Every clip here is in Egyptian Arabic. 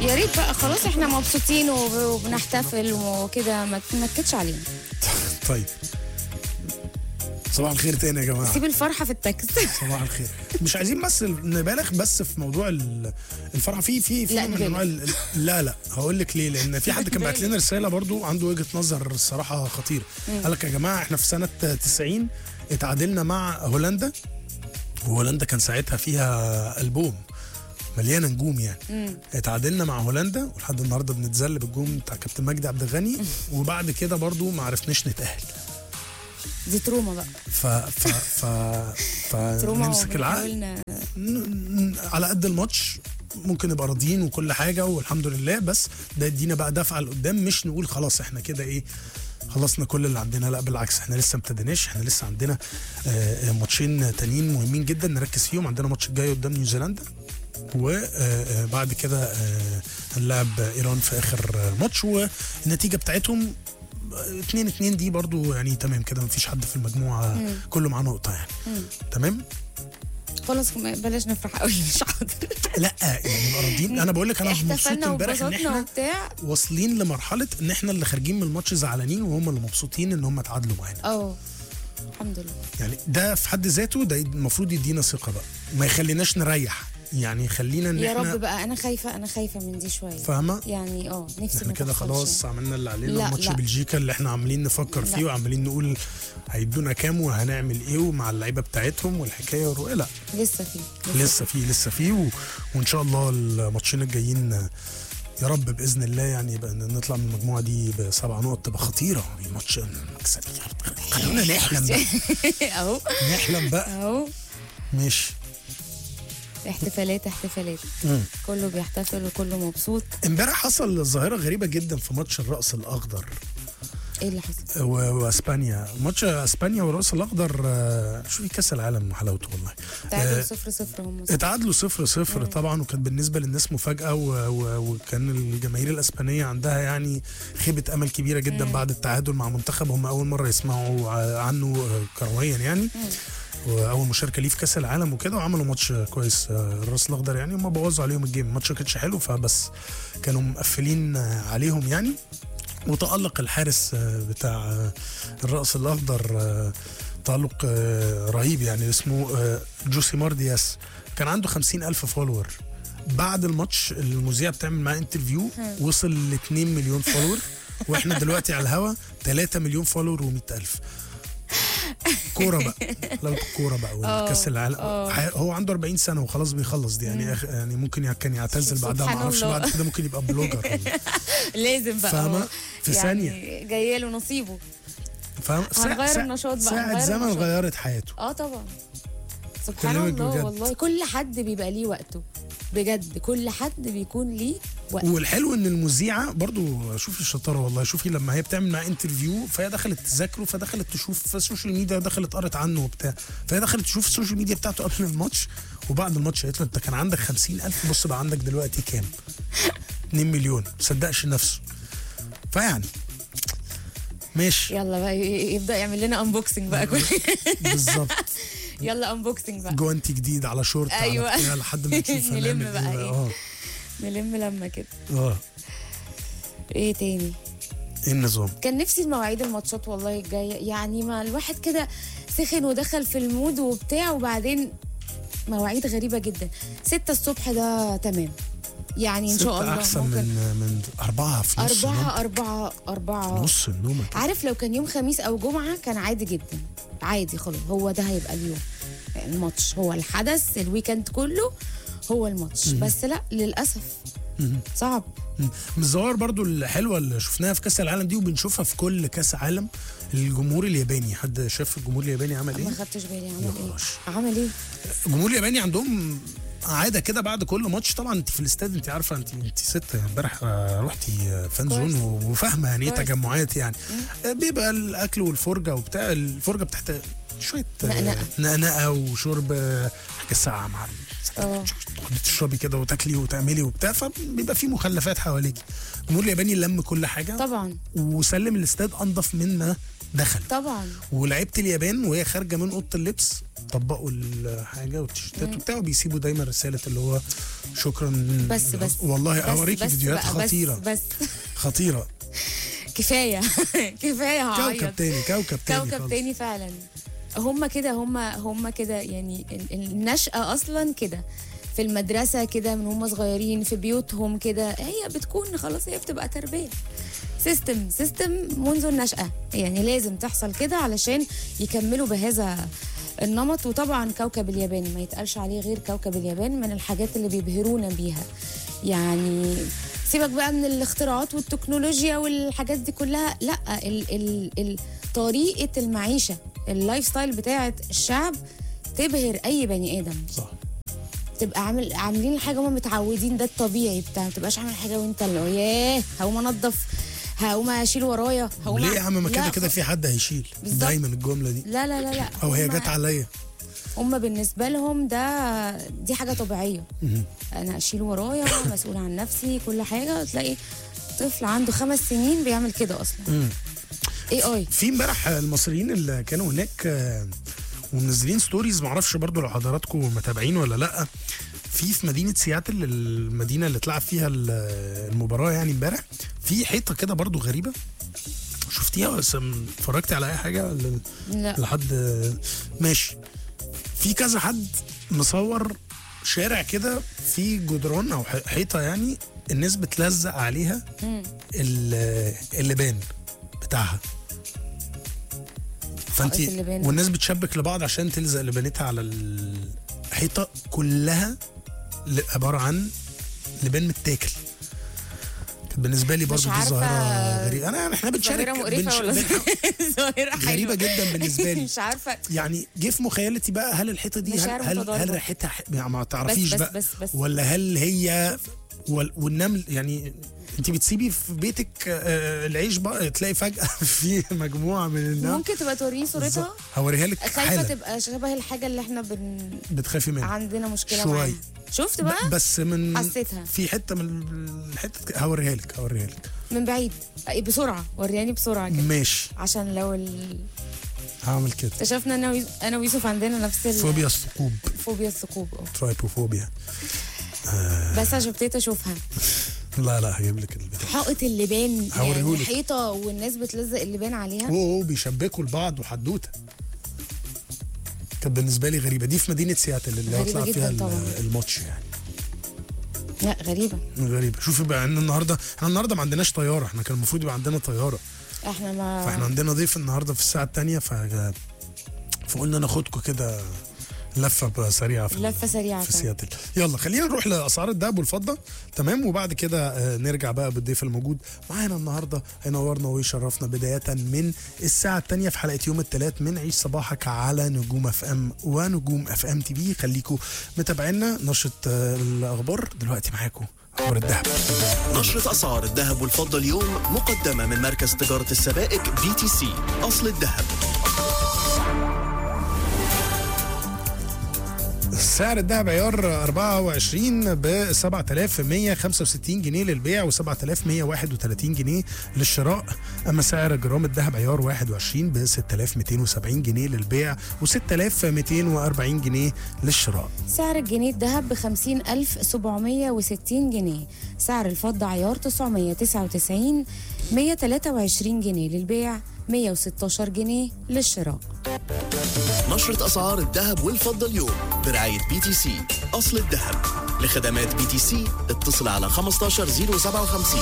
يا ريت بقى خلاص احنا مبسوطين وب- وبنحتفل وكده ما تنكدش علينا طيب صباح الخير تاني يا جماعه سيب الفرحه في التكست صباح الخير مش عايزين بس نبالغ بس في موضوع ال- الفرحه في في في لا، من نبالغ. انواع ال- لا لا هقول لك ليه لان في حد كان بعت لنا رساله برضو عنده وجهه نظر الصراحه خطيره قال لك يا جماعه احنا في سنه 90 اتعادلنا مع هولندا وهولندا كان ساعتها فيها البوم مليانه نجوم يعني اتعادلنا مع هولندا ولحد النهارده بنتذل بالجون بتاع كابتن مجدي عبد الغني وبعد كده برضو ما عرفناش نتاهل دي تروما بقى ف ف ف تروما فنمسك العقل وبنحاول ن- ن- ن- على قد الماتش ممكن نبقى راضيين وكل حاجه والحمد لله بس ده يدينا بقى دفعه لقدام مش نقول خلاص احنا كده ايه خلصنا كل اللي عندنا لا بالعكس احنا لسه ما ابتديناش احنا لسه عندنا آه، آه، ماتشين تانيين مهمين جدا نركز فيهم عندنا ماتش الجاي قدام نيوزيلندا وبعد كده آه، هنلعب ايران في اخر آه، ماتش والنتيجه بتاعتهم 2 2 دي برضو يعني تمام كده مفيش حد في المجموعه كله معاه نقطه يعني تمام خلاص ما- بلاش نفرح قوي مش حاضر لا يعني نبقى راضيين انا بقول لك انا مبسوط احتفلنا امبارح ان واتبسطنا احنا وبتاع واصلين لمرحله ان احنا اللي خارجين من الماتش زعلانين وهم اللي مبسوطين ان هم اتعادلوا معانا اه الحمد لله يعني ده في حد ذاته ده المفروض يدينا ثقه بقى ما يخليناش نريح يعني يخلينا ان يا احنا رب بقى انا خايفه انا خايفه من دي شويه فاهمه يعني اه نفسي احنا ما كده تحصلش خلاص عملنا اللي علينا لا، ماتش لا. بلجيكا اللي احنا عاملين نفكر لا. فيه وعمالين نقول هيدونا كام وهنعمل ايه ومع اللعيبه بتاعتهم والحكايه والرؤيه لا لسه في لسه فيه لسه فيه و... وان شاء الله الماتشين الجايين يا رب باذن الله يعني يبقى نطلع من المجموعه دي بسبع نقط تبقى خطيره الماتش نكسب خلونا نحلم بقى اهو نحلم بقى اهو ماشي احتفالات احتفالات مم. كله بيحتفل وكله مبسوط امبارح حصل ظاهره غريبه جدا في ماتش الرأس الاخضر ايه اللي حصل؟ و- واسبانيا ماتش اسبانيا والرأس الاخضر آه، شوفي كاس العالم وحلاوته والله تعادل آه، صفر صفر هم اتعادلوا صفر صفر طبعا وكانت بالنسبه للناس مفاجاه و... و... وكان الجماهير الاسبانيه عندها يعني خيبه امل كبيره جدا بعد التعادل مع منتخب هم اول مره يسمعوا ع- عنه آه، كرويا يعني واول مشاركه ليه في كاس العالم وكده وعملوا ماتش كويس آه، الراس الاخضر يعني هم بوظوا عليهم الجيم الماتش ما كانش حلو فبس كانوا مقفلين آه، عليهم يعني وتألق الحارس آه، بتاع آه، الرأس الأخضر آه، تألق آه، رهيب يعني اسمه آه، جوسي ماردياس كان عنده خمسين ألف فولور بعد الماتش المذيع بتعمل معاه انترفيو وصل ل 2 مليون فولور واحنا دلوقتي على الهوا 3 مليون فولور و100 ألف كوره بقى لو كوره بقى وكاس العالم ح- هو عنده 40 سنه وخلاص بيخلص دي يعني أخ- يعني ممكن يع- كان يعتزل بعدها ما سبحان اعرفش الله. بعد كده ممكن يبقى بلوجر ولا- لازم بقى فاهمة؟ هو في يعني جاي له نصيبه فاهم هنغير النشاط بقى، ساعة هنغير زمن النشاط. غيرت حياته اه طبعا سبحان بكلمك الله بجد. والله كل حد بيبقى ليه وقته بجد كل حد بيكون ليه وقت والحلو ان المذيعه برضو شوفي الشطاره والله شوفي لما هي بتعمل معاه انترفيو فهي دخلت تذاكره فدخلت تشوف في السوشيال ميديا ودخلت قرت عنه وبتاع فهي دخلت تشوف السوشيال ميديا بتاعته قبل الماتش وبعد الماتش قالت له انت كان عندك خمسين ألف بص بقى عندك دلوقتي كام 2 مليون صدقش نفسه فيعني ماشي يلا بقى ي- يبدا يعمل لنا انبوكسنج بقى كل بالظبط يلا انبوكسنج بقى جوانتي جديد على شورت أيوة. على بتاع لحد ما نشوف نلم هنعمل بقى ايه إيه. اه نلم لما كده اه ايه تاني ايه النظام كان نفسي المواعيد الماتشات والله الجايه يعني ما الواحد كده سخن ودخل في المود وبتاع وبعدين مواعيد غريبه جدا ستة الصبح ده تمام يعني ان شاء ستة الله احسن ممكن من من أربعة في نص أربعة نومك. أربعة أربعة نص النوم عارف لو كان يوم خميس أو جمعة كان عادي جدا عادي خلاص هو ده هيبقى اليوم الماتش هو الحدث الويكند كله هو الماتش بس لا للأسف صعب من الظواهر برضو الحلوه اللي شفناها في كاس العالم دي وبنشوفها في كل كاس عالم الجمهور الياباني حد شاف الجمهور الياباني عمل ما ايه خدتش بالي عمل يا ايه خلاص. عمل ايه الجمهور الياباني عندهم عاده كده بعد كل ماتش طبعا انت في الاستاد انت عارفه انت انت ست امبارح آه، رحتي آه، فان كويس. زون وفاهمه يعني ايه كويس. تجمعات يعني آه، بيبقى الاكل والفرجه وبتاع الفرجه بتحت شويه نقنقة. نقنقه وشرب آه، حاجه ساقعه مع اه تقعدي تشربي كده وتاكلي وتعملي وبتاع فبيبقى في مخلفات حواليكي الجمهور الياباني لم كل حاجه طبعا وسلم الاستاد انضف من ما دخل طبعا ولعيبه اليابان وهي خارجه من اوضه اللبس طبقوا الحاجه والتيشيرتات وبتاع وبيسيبوا دايما رساله اللي هو شكرا بس بس والله بس اوريكي بس فيديوهات بقى، بس خطيره بس خطيره كفايه كفايه هعيط كوكب تاني كوكب تاني كوكب خالص. تاني فعلا هم كده هم هم كده يعني ال- النشأة أصلا كده في المدرسة كده من هم صغيرين في بيوتهم كده هي بتكون خلاص هي بتبقى تربية سيستم سيستم منذ النشأة يعني لازم تحصل كده علشان يكملوا بهذا النمط وطبعا كوكب اليابان ما يتقالش عليه غير كوكب اليابان من الحاجات اللي بيبهرونا بيها يعني سيبك بقى من الاختراعات والتكنولوجيا والحاجات دي كلها لا ال ال ال طريقة المعيشة اللايف ستايل بتاعت الشعب تبهر اي بني ادم صح تبقى عامل عاملين الحاجه هم متعودين ده الطبيعي بتاع ما تبقاش عامل حاجه وانت اللي هو ياه هقوم انضف هقوم اشيل ورايا هقوم ليه يا أعمل- عم ما كده لا، كده في حد هيشيل بالظبط. دايما الجمله دي لا لا لا لا او هي هم- جت عليا هم بالنسبه لهم ده دي حاجه طبيعيه انا اشيل ورايا مسؤول عن نفسي كل حاجه تلاقي طفل عنده خمس سنين بيعمل كده اصلا اي اي في امبارح المصريين اللي كانوا هناك آه، ومنزلين ستوريز معرفش برضو لو حضراتكم متابعين ولا لا في في مدينه سياتل المدينه اللي اتلعب فيها ال- المباراه يعني امبارح في حيطه كده برضو غريبه شفتيها ولا سم- اتفرجتي على اي حاجه ولا لا لحد ماشي في كذا حد مصور شارع كده في جدران او ح- حيطه يعني الناس بتلزق عليها ال- اللبان بتاعها فانت حائط اللبان. والناس بتشبك لبعض عشان تلزق لبانتها على الحيطه كلها ل- عباره عن لبان متاكل كانت بالنسبه لي برضو دي عارفة ظاهره غريبه انا احنا بنشارك ظاهره مقرفه بنش- ولا بن- ظاهره غريبة حلوة. جدا بالنسبة لي. مش عارفه يعني جه في مخيلتي بقى هل الحيطه دي هل مشاعر هل, متضاربة. هل ريحتها ح- يعني ما تعرفيش بس- بقى بس- بس. ولا هل هي وال- والنمل يعني انت بتسيبي في بيتك آه، العيش بقى تلاقي فجاه في مجموعه من النمل ممكن تبقى توريني صورتها هوريها لك خايفه حالا تبقى شبه الحاجه اللي احنا بن... بتخافي منها عندنا مشكله شوية. معاها شفت بقى ب- بس من حسيتها. في حته من الحته هوريها لك هوريها لك من بعيد أي بسرعه ورياني بسرعه كده ماشي عشان لو ال... هعمل كده اكتشفنا انا ويوسف انا ويوسف عندنا نفس ال- فوبيا الثقوب فوبيا الثقوب اه ترايبوفوبيا بس عشان ابتديت اشوفها لا لا هجيب لك البتاع حائط اللبان يعني هوريهولك. حيطه والناس بتلزق اللبان عليها اوه بيشبكوا لبعض وحدوته كانت بالنسبه لي غريبه دي في مدينه سياتل اللي غريبة هطلع فيها جدا طبعا. ال- الماتش يعني لا غريبه غريبه شوفي بقى ان النهارده احنا النهارده ما عندناش طياره احنا كان المفروض يبقى عندنا طياره احنا ما فاحنا عندنا ضيف النهارده في الساعه الثانيه ف فقلنا ناخدكم كده لفه بقى سريعه في لفة سريعة في فعلا. سياتل يلا خلينا نروح لاسعار الذهب والفضه تمام وبعد كده آه، نرجع بقى بالضيف الموجود معانا النهارده هينورنا ويشرفنا بدايه من الساعه الثانيه في حلقه يوم الثلاث من عيش صباحك على نجوم اف ام ونجوم اف ام تي في خليكم متابعينا نشره آه، الاخبار دلوقتي معاكم اخبار الذهب نشرة أسعار الذهب والفضة اليوم مقدمة من مركز تجارة السبائك بي تي سي أصل الذهب سعر الذهب عيار 24 ب 7165 جنيه للبيع و 7131 جنيه للشراء اما سعر جرام الذهب عيار 21 ب 6270 جنيه للبيع و 6240 جنيه للشراء سعر الجنيه الذهب ب 50760 جنيه سعر الفضة عيار 999 123 جنيه للبيع 116 جنيه للشراء نشرة أسعار الذهب والفضة اليوم برعاية بي تي سي أصل الذهب لخدمات بي تي سي اتصل على 15057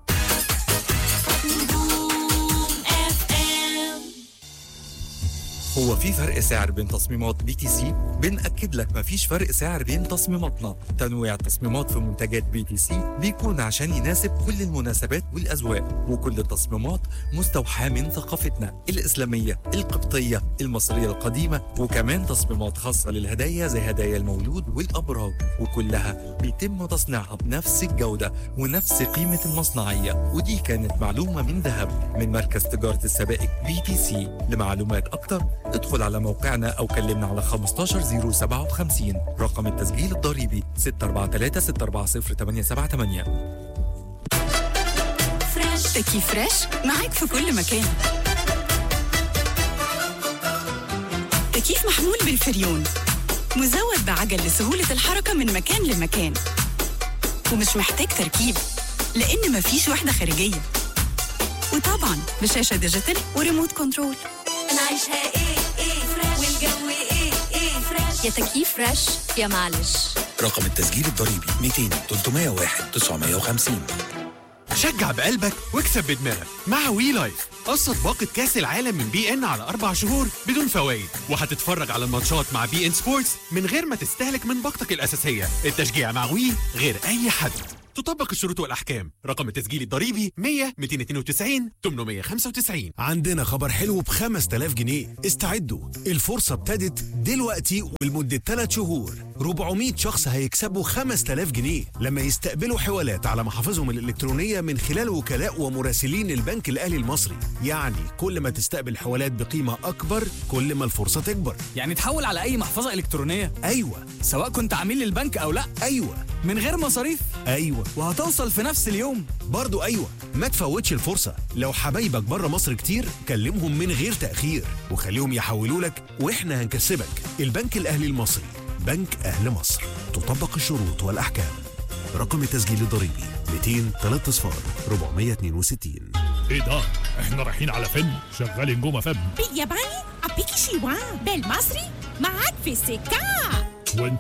نجوم اف ام هو في فرق سعر بين تصميمات بي تي سي؟ بنأكد لك مفيش فرق سعر بين تصميماتنا، تنويع التصميمات في منتجات بي تي سي بيكون عشان يناسب كل المناسبات والأذواق، وكل التصميمات مستوحاة من ثقافتنا الإسلامية، القبطية، المصرية القديمة، وكمان تصميمات خاصة للهدايا زي هدايا المولود والأبراج، وكلها بيتم تصنيعها بنفس الجودة ونفس قيمة المصنعية، ودي كانت معلومة من ذهب من مركز تجارة السبائك بي تي سي، لمعلومات أكتر ادخل على موقعنا أو كلمنا على 15057 رقم التسجيل الضريبي 643 640 878 فريش تكي فريش معاك في كل مكان تكييف محمول بالفريون مزود بعجل لسهولة الحركة من مكان لمكان ومش محتاج تركيب لأن مفيش وحدة خارجية وطبعا بشاشة ديجيتال وريموت كنترول انا عايشها ايه ايه فريش والجو ايه ايه فريش يا تكييف فريش يا معلش رقم التسجيل الضريبي 200 301 950 شجع بقلبك واكسب بدماغك مع وي لايف قصة باقة كأس العالم من بي ان على أربع شهور بدون فوائد وهتتفرج على الماتشات مع بي ان سبورتس من غير ما تستهلك من باقتك الأساسية التشجيع مع وي غير أي حد تطبق الشروط والأحكام رقم التسجيل الضريبي 100 292 895 عندنا خبر حلو ب 5000 جنيه استعدوا الفرصة ابتدت دلوقتي ولمدة 3 شهور 400 شخص هيكسبوا 5000 جنيه لما يستقبلوا حوالات على محافظهم الإلكترونية من خلال وكلاء ومراسلين البنك الأهلي المصري يعني كل ما تستقبل حوالات بقيمة أكبر كل ما الفرصة تكبر يعني تحول على أي محفظة إلكترونية أيوة سواء كنت عميل للبنك أو لا أيوة من غير مصاريف أيوة وهتوصل في نفس اليوم برضو أيوة ما تفوتش الفرصة لو حبايبك بره مصر كتير كلمهم من غير تأخير وخليهم يحولوا لك وإحنا هنكسبك البنك الأهلي المصري بنك أهل مصر تطبق الشروط والأحكام رقم التسجيل الضريبي 200 3 صفار 462 ايه ده؟ احنا رايحين على فيلم شغال نجوم فم بالياباني أبيكي شيوان بالمصري معاك في السكة وانت